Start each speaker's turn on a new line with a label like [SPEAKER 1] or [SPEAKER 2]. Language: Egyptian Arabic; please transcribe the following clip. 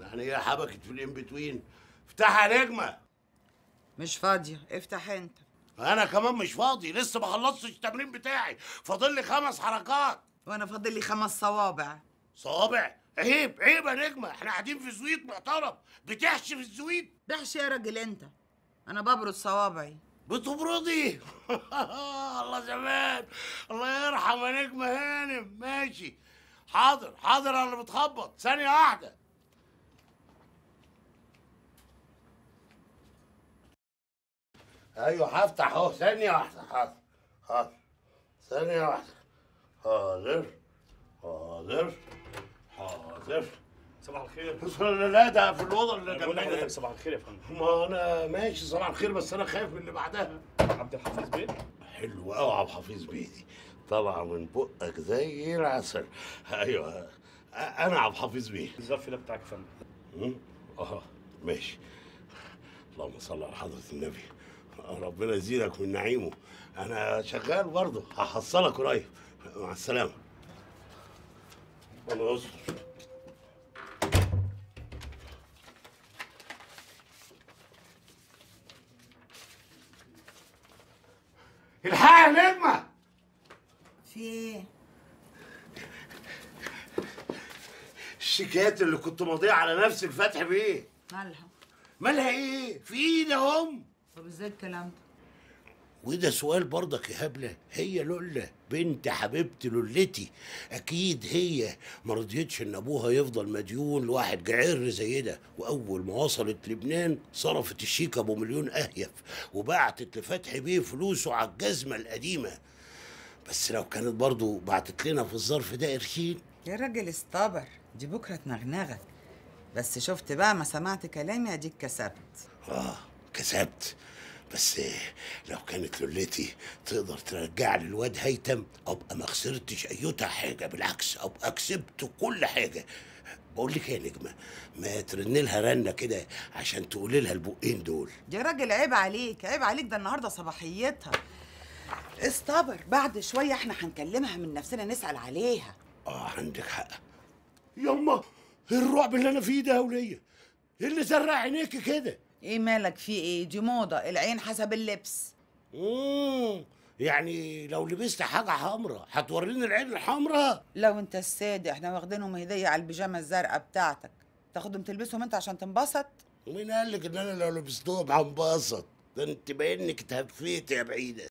[SPEAKER 1] يعني هي حبكت في الان بتوين افتحها يا نجمه
[SPEAKER 2] مش فاضية افتح انت
[SPEAKER 1] انا كمان مش فاضي لسه ما خلصتش التمرين بتاعي فاضل لي خمس حركات
[SPEAKER 2] وانا فاضل لي خمس صوابع
[SPEAKER 1] صوابع عيب عيب يا نجمه احنا قاعدين في زويت محترم بتحشي في الزويت
[SPEAKER 2] بحشي يا راجل انت انا ببرد صوابعي
[SPEAKER 1] بتبردي الله زمان الله يرحم يا نجمه هانم ماشي حاضر حاضر انا اللي بتخبط ثانيه واحده ايوه هفتح اهو ثانيه واحده حاضر حاضر ثانيه واحده حاضر حاضر حاضر
[SPEAKER 3] صباح الخير
[SPEAKER 1] لا لا ده في الاوضه اللي
[SPEAKER 3] بقول
[SPEAKER 1] جنبنا
[SPEAKER 3] لحضرتك صباح الخير يا فندم
[SPEAKER 1] ما انا ماشي صباح الخير بس انا خايف من اللي بعدها
[SPEAKER 3] عبد الحفيظ بيه
[SPEAKER 1] حلو قوي عبد الحفيظ بيدي طبعا من بقك زي العسل ايوه أ- انا عبد الحفيظ بيه
[SPEAKER 3] الظرف ده بتاعك يا فندم
[SPEAKER 1] م? اه ماشي اللهم صل على حضرة النبي ربنا يزيدك من نعيمه انا شغال برضه هحصلك قريب مع السلامة الله يستر الحق يا نجمه
[SPEAKER 2] في ايه
[SPEAKER 1] الشيكات اللي كنت ماضيها على نفس الفتح بيه
[SPEAKER 2] مالها
[SPEAKER 1] مالها ايه في ايدهم
[SPEAKER 2] طب ازاي الكلام ده
[SPEAKER 1] وده سؤال برضك يا هبله هي لولا بنت حبيبتي لولتي اكيد هي ما رضيتش ان ابوها يفضل مديون لواحد جعر زي ده واول ما وصلت لبنان صرفت الشيك ابو مليون اهيف وبعتت لفتحي بيه فلوسه على الجزمه القديمه بس لو كانت برضو بعتت لنا في الظرف ده قرشين
[SPEAKER 2] يا راجل استبر دي بكرة تنغنغك بس شفت بقى ما سمعت كلامي اديك كسبت
[SPEAKER 1] اه كسبت بس لو كانت لولتي تقدر ترجع لي الواد هيثم ابقى ما خسرتش ايوتا حاجه بالعكس ابقى كسبت كل حاجه بقول لك إيه يا نجمه ما ترن لها رنه كده عشان تقولي لها البقين دول
[SPEAKER 2] يا راجل عيب عليك عيب عليك ده النهارده صباحيتها استبر بعد شوية احنا هنكلمها من نفسنا نسأل عليها
[SPEAKER 1] اه عندك حق يما إيه الرعب اللي انا فيه ده يا وليه إيه اللي زرع عينيكي كده
[SPEAKER 2] ايه مالك في ايه دي موضة العين حسب اللبس
[SPEAKER 1] مم. يعني لو لبست حاجه حمراء هتوريني العين الحمراء
[SPEAKER 2] لو انت السيد احنا واخدينهم هدية على البيجامة الزرقاء بتاعتك تاخدهم تلبسهم انت عشان تنبسط
[SPEAKER 1] ومين قال لك ان انا لو لبستهم هنبسط ده انت باين انك اتهفيت يا بعيده